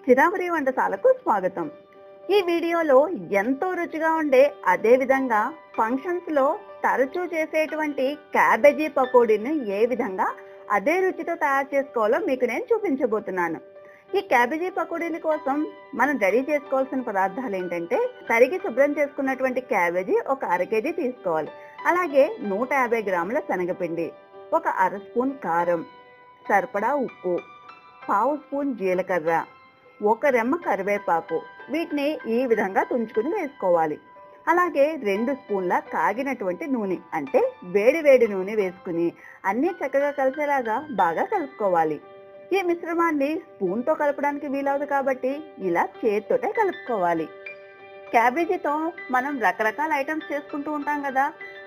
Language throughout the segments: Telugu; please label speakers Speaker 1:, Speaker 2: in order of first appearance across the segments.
Speaker 1: చిరావరి వంటశాలకు స్వాగతం ఈ వీడియోలో ఎంతో రుచిగా ఉండే అదే విధంగా ఫంక్షన్స్ లో తరచూ చేసేటువంటి క్యాబేజీ పకోడీని ఏ విధంగా అదే రుచితో తయారు చేసుకోవాలో మీకు నేను చూపించబోతున్నాను ఈ క్యాబేజీ పకోడీల కోసం మనం రెడీ చేసుకోవాల్సిన పదార్థాలు ఏంటంటే తరిగి శుభ్రం చేసుకున్నటువంటి క్యాబేజీ ఒక అర కేజీ తీసుకోవాలి అలాగే నూట యాభై గ్రాముల శనగపిండి ఒక అర స్పూన్ కారం సరిపడా ఉప్పు పావు స్పూన్ జీలకర్ర ఒక రెమ్మ కరివేపాకు వీటిని ఈ విధంగా తుంచుకుని వేసుకోవాలి అలాగే రెండు స్పూన్ల కాగినటువంటి నూనె అంటే వేడి వేడి నూనె వేసుకుని అన్ని చక్కగా కలిసేలాగా బాగా కలుపుకోవాలి ఈ మిశ్రమాన్ని స్పూన్తో కలపడానికి వీలవదు కాబట్టి ఇలా చేతితోటే కలుపుకోవాలి క్యాబేజీతో మనం రకరకాల ఐటమ్స్ చేసుకుంటూ ఉంటాం కదా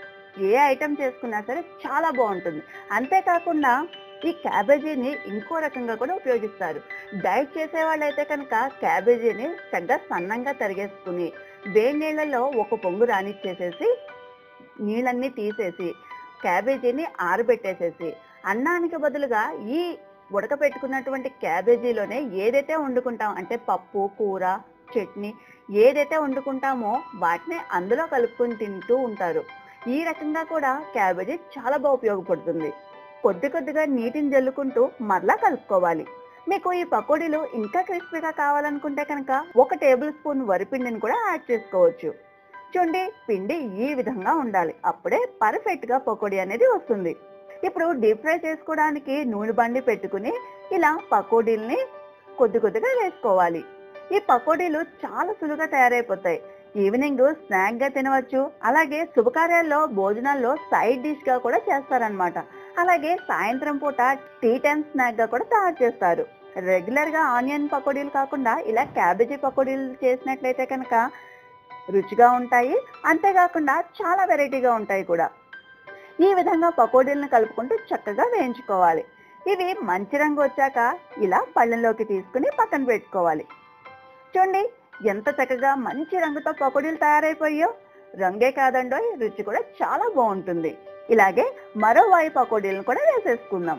Speaker 1: ఏ ఐటమ్ చేసుకున్నా సరే చాలా బాగుంటుంది అంతేకాకుండా ఈ క్యాబేజీని ఇంకో రకంగా కూడా ఉపయోగిస్తారు డైట్ చేసే వాళ్ళైతే కనుక క్యాబేజీని చక్కగా సన్నంగా తరిగేసుకుని వేడి నీళ్ళలో ఒక పొంగు రానిచ్చేసేసి నీళ్ళన్నీ తీసేసి క్యాబేజీని ఆరబెట్టేసేసి అన్నానికి బదులుగా ఈ ఉడకపెట్టుకున్నటువంటి క్యాబేజీలోనే ఏదైతే వండుకుంటాం అంటే పప్పు కూర చట్నీ ఏదైతే వండుకుంటామో వాటిని అందులో కలుపుకొని తింటూ ఉంటారు ఈ రకంగా కూడా క్యాబేజీ చాలా బాగా ఉపయోగపడుతుంది కొద్ది కొద్దిగా నీటిని జల్లుకుంటూ మరలా కలుపుకోవాలి మీకు ఈ పకోడీలు ఇంకా క్రిస్పీగా కావాలనుకుంటే కనుక ఒక టేబుల్ స్పూన్ వరిపిండిని కూడా యాడ్ చేసుకోవచ్చు చూడండి పిండి ఈ విధంగా ఉండాలి అప్పుడే పర్ఫెక్ట్ గా పకోడీ అనేది వస్తుంది ఇప్పుడు డీప్ ఫ్రై చేసుకోవడానికి నూనె బండి పెట్టుకుని ఇలా పకోడీల్ని కొద్ది కొద్దిగా వేసుకోవాలి ఈ పకోడీలు చాలా సులువుగా తయారైపోతాయి ఈవినింగ్ స్నాక్ గా తినవచ్చు అలాగే శుభకార్యాల్లో భోజనాల్లో సైడ్ డిష్ గా కూడా చేస్తారనమాట అలాగే సాయంత్రం పూట టీ టైమ్ స్నాక్ గా కూడా తయారు చేస్తారు రెగ్యులర్ గా ఆనియన్ పకోడీలు కాకుండా ఇలా క్యాబేజీ పకోడీలు చేసినట్లయితే కనుక రుచిగా ఉంటాయి అంతేకాకుండా చాలా వెరైటీగా ఉంటాయి కూడా ఈ విధంగా పకోడీలను కలుపుకుంటూ చక్కగా వేయించుకోవాలి ఇవి మంచి రంగు వచ్చాక ఇలా పళ్ళెంలోకి తీసుకుని పక్కన పెట్టుకోవాలి చూడండి ఎంత చక్కగా మంచి రంగుతో పకోడీలు తయారైపోయాయో రంగే కాదండో రుచి కూడా చాలా బాగుంటుంది ఇలాగే మరో వాయి పకోడీలను కూడా వేసేసుకుందాం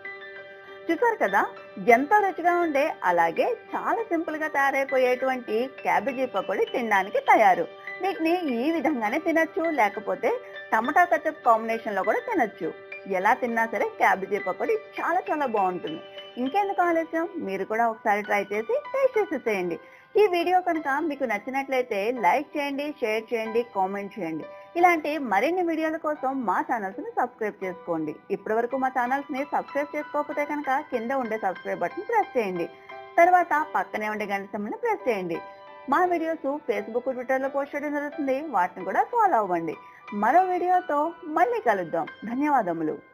Speaker 1: చూసారు కదా ఎంతో రుచిగా ఉండే అలాగే చాలా సింపుల్ గా తయారైపోయేటువంటి క్యాబేజీ పకోడీ తినడానికి తయారు వీటిని ఈ విధంగానే తినొచ్చు లేకపోతే టమాటా కచప్ కాంబినేషన్ లో కూడా తినొచ్చు ఎలా తిన్నా సరే క్యాబేజీ పకోడీ చాలా చాలా బాగుంటుంది ఇంకెందుకు ఆలస్యం మీరు కూడా ఒకసారి ట్రై చేసి టేస్ట్ చేసేసేయండి ఈ వీడియో కనుక మీకు నచ్చినట్లయితే లైక్ చేయండి షేర్ చేయండి కామెంట్ చేయండి ఇలాంటి మరిన్ని వీడియోల కోసం మా ఛానల్స్ ని సబ్స్క్రైబ్ చేసుకోండి ఇప్పటి వరకు మా ఛానల్స్ ని సబ్స్క్రైబ్ చేసుకోకపోతే కనుక కింద ఉండే సబ్స్క్రైబ్ బటన్ ప్రెస్ చేయండి తర్వాత పక్కనే ఉండే గంట సింబల్ని ప్రెస్ చేయండి మా వీడియోస్ ఫేస్బుక్ ట్విట్టర్ లో పోస్ట్ చేయడం జరుగుతుంది వాటిని కూడా ఫాలో అవ్వండి మరో వీడియోతో మళ్ళీ కలుద్దాం ధన్యవాదములు